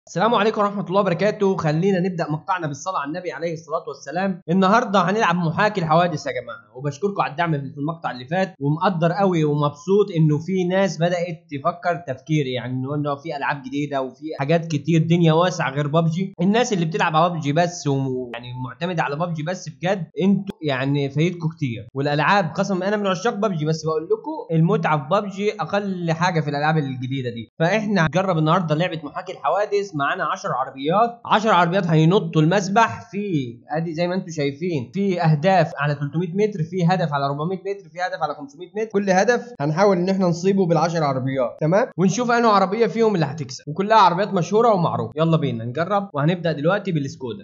السلام عليكم ورحمة الله وبركاته، خلينا نبدأ مقطعنا بالصلاة على النبي عليه الصلاة والسلام، النهارده هنلعب محاكي الحوادث يا جماعة، وبشكركم على الدعم في المقطع اللي فات، ومقدر قوي ومبسوط إنه في ناس بدأت تفكر تفكيري، يعني إنه إنه في ألعاب جديدة وفي حاجات كتير دنيا واسعة غير بابجي، الناس اللي بتلعب على بابجي بس ويعني معتمدة على بابجي بس بجد انتوا يعني فايتكم كتير، والألعاب قسما أنا من عشاق بابجي بس بقول لكم المتعة في بابجي أقل حاجة في الألعاب الجديدة دي، فإحنا هنجرب النهارده لعبة محاكي الحوادث معانا 10 عربيات 10 عربيات هينطوا المسبح في ادي زي ما انتم شايفين في اهداف على 300 متر في هدف على 400 متر في هدف على 500 متر كل هدف هنحاول ان احنا نصيبه بال10 عربيات تمام ونشوف انه عربيه فيهم اللي هتكسب وكلها عربيات مشهوره ومعروفه يلا بينا نجرب وهنبدا دلوقتي بالسكودا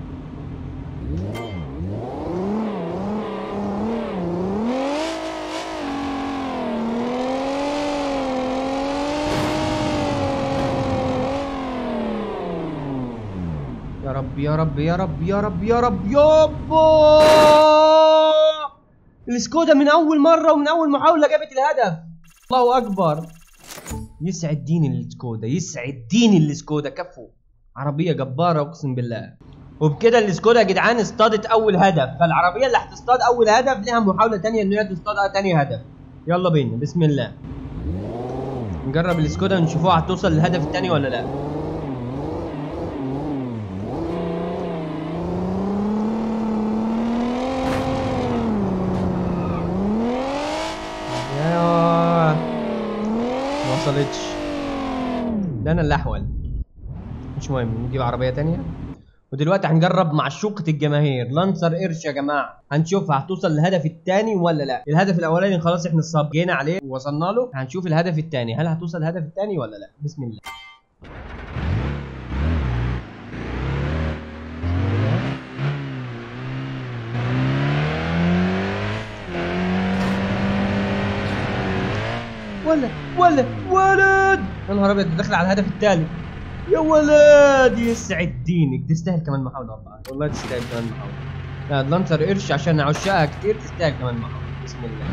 يا رب يا رب يا رب يا رب يا رب يابا السكودا من اول مره ومن اول محاوله جابت الهدف الله اكبر يسعد دين السكودا يسعد دين السكودا كفو عربيه جباره اقسم بالله وبكده السكودا يا جدعان اصطادت اول هدف فالعربيه اللي هتصطاد اول هدف لها محاوله تانية ان هي تصطاد تاني هدف يلا بينا بسم الله نجرب السكودا نشوفوها هتوصل للهدف التاني ولا لا يا ما وصلتش ده انا اللي احول مش مهم نجيب عربيه تانية ودلوقتي هنجرب معشوقة الجماهير لانسر قرش يا جماعة هنشوفها هتوصل للهدف الثاني ولا لا الهدف الاولاني خلاص احنا الصاب جينا عليه ووصلنا له هنشوف الهدف الثاني هل هتوصل للهدف الثاني ولا لا بسم الله ولا ولا ولد يا نهار ابيض داخل على الهدف الثالث يا ولد يسعد دينك تستاهل كمان محاولة والله والله تستاهل كمان محاولة لا لانسر قرش عشان عشاقها كتير تستاهل كمان محاولة بسم الله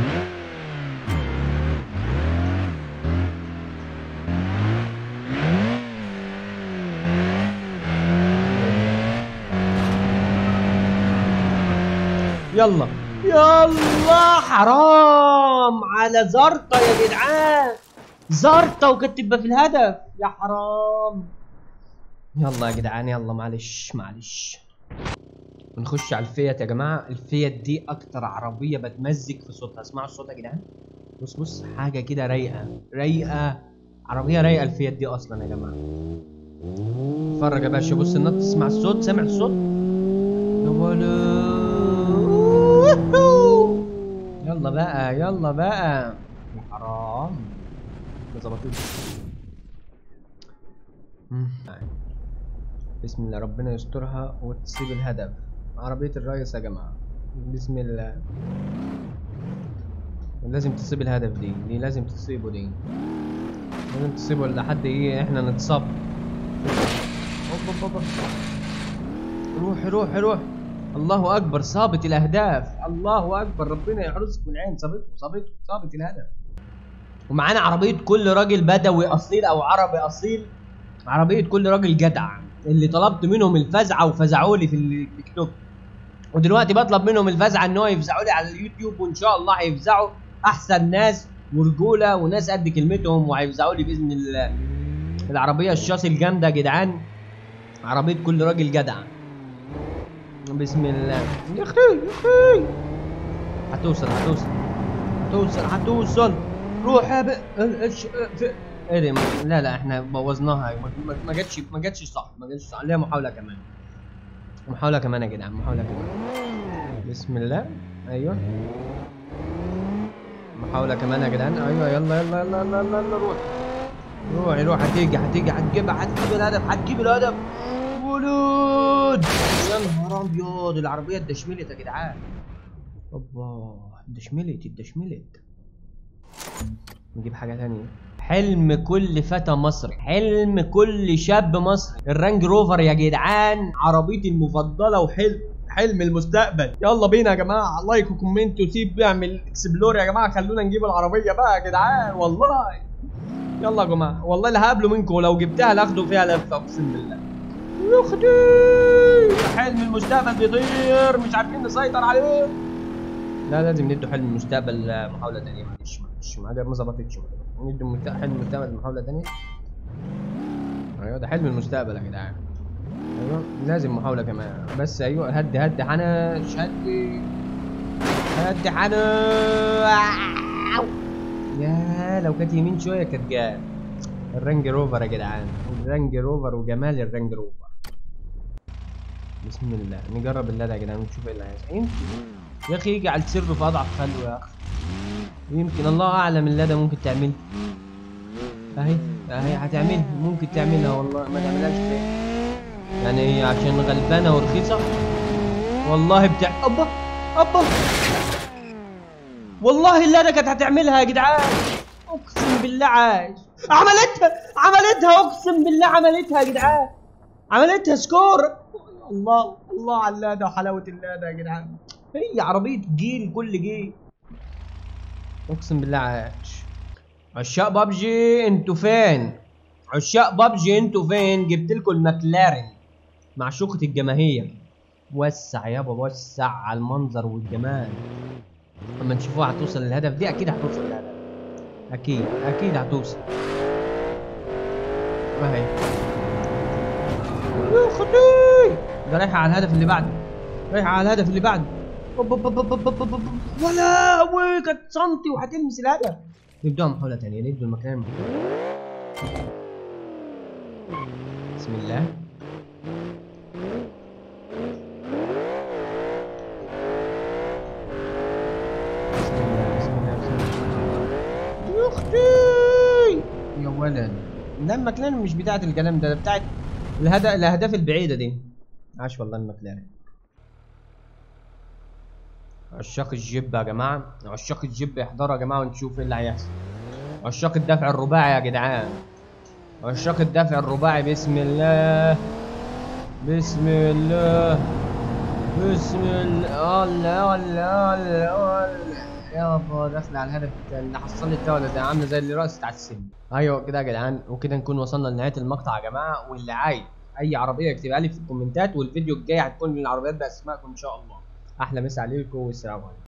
يلا يلا حرام على زرطة يا جدعان زرطة وكانت تبقى في الهدف يا حرام يلا يا جدعان يلا معلش معلش نخش على الفيت يا جماعة الفيت دي أكتر عربية بتمزج في صوتها اسمعوا الصوت يا جدعان بص بص حاجة كده رايقة رايقة عربية رايقة الفيت دي أصلا يا جماعة اتفرج يا باشا بص النط تسمع الصوت سامع الصوت يا ولد يلا بقى يلا بقى يا حرام ما ظبطتش مم. بسم الله ربنا يسترها وتسيب الهدف عربية الريس يا جماعة بسم الله لازم تصيب الهدف دي دي لازم تصيبه دي لازم تصيبه لحد ايه احنا نتصاب أوب أوب أوب. روح روح روح الله اكبر صابت الاهداف الله اكبر ربنا يحرسك من العين صابته صابته صابت الهدف ومعانا عربيه كل راجل بدوي اصيل او عربي اصيل عربيه كل راجل جدع اللي طلبت منهم الفزعه وفزعوا لي في التيك توك ودلوقتي بطلب منهم الفزعه ان هو يفزعوا لي على اليوتيوب وان شاء الله هيفزعوا احسن ناس ورجوله وناس قد كلمتهم وهيفزعوا لي باذن الله العربيه الشاصي الجامده يا جدعان عربيه كل راجل جدع بسم الله يا اخي يا اخي هتوصل هتوصل هتوصل هتوصل روح يا بق ايش ايه ده لا لا احنا بوظناها ما- ما- ما جاتش ما جاتش صح ما جاتش صح ليها محاولة كمان محاولة كمان يا جدعان محاولة كمان بسم الله ايوه محاولة كمان يا جدعان ايوه يلا يلا يلا يلا يلا, يلا روح روحي روح هتيجي هتيجي هتجيبها هتجيب الهدف هتجيب الهدف ولود يا نهار ابيض العربيه اتدشملت يا جدعان اوبا اتدشملت اتدشملت نجيب حاجه تانية حلم كل فتى مصري حلم كل شاب مصري الرانج روفر يا جدعان عربيتي المفضله وحلم حلم المستقبل يلا بينا يا جماعه لايك وكومنت وسيب بيعمل اكسبلور يا جماعه خلونا نجيب العربيه بقى يا جدعان والله يلا يا جماعه والله لا هقابله منكم ولو جبتها لاخده فيها لفه اقسم بالله يا اختي حلم المستقبل بيطير مش عارفين نسيطر عليه لا لازم ندوا حلم المستقبل آه، محاوله ثانيه معلش معلش ما ما ظبطتش ندوا مت- حلم المستقبل محاوله ثانيه ايوه ده حلم المستقبل يا جدعان ايوه لازم محاوله كمان بس ايوه هدي هدي حنش هدي هدي حنش يا لو كانت يمين شويه كانت جات الرانج روفر يا جدعان الرانج روفر وجمال الرانج روفر بسم الله نجرب اللدى يا جدعان ونشوف ايه اللي هيحصل يمكن يا اخي يجعل سره في اضعف خلوه يا اخي يمكن الله اعلم اللدى ممكن تعمل اهي اهي هتعمل ممكن تعملها والله ما تعملهاش ليه يعني هي عشان غلبانه ورخيصه والله بتاع ابا ابا والله اللي انا كانت هتعملها يا جدعان اقسم بالله عايش عملتها عملتها اقسم بالله عملتها يا جدعان عملتها سكور الله الله على اللاده وحلاوه اللاده يا جدعان هي عربيه جيل كل جيل اقسم بالله عايش عشاق بابجي انتوا فين عشاق بابجي انتوا فين جبت لكم المكلارين معشوقة الجماهير وسع يابا وسع على المنظر والجمال اما نشوفوها هتوصل للهدف دي اكيد هتوصل للهدف اكيد اكيد هتوصل اهي يا اختي ده رايحه على الهدف اللي بعده رايحه على الهدف اللي بعده أوب أوب أوب أوب أوب أوب أوب. ولا وي كانت سنتي وهتلمس الهدف نبدأ محاولة تانية ندوا المكان بسم الله بسم الله بسم الله بسم الله يا اختي يا ولد لا المكلارين مش بتاعت الكلام ده ده بتاعت الهدف الاهداف البعيده دي عاش والله المكلارين عشاق الجيب يا جماعه عشاق الجيب يحضروا يا جماعه ونشوف ايه اللي هيحصل عشاق الدفع الرباعي يا جدعان عشاق الدفع الرباعي بسم الله بسم الله بسم الله الله الله الله يابا داخل على الهدف التاني اللي حصل لي التالت ده عامله زي اللي رقصت على السن ايوه كده يا جدعان وكده نكون وصلنا لنهايه المقطع يا جماعه واللي عايز اي عربيه يكتبها لي في الكومنتات والفيديو الجاي هتكون العربيات باسمائكم ان شاء الله احلى مسا عليكم والسلام عليكم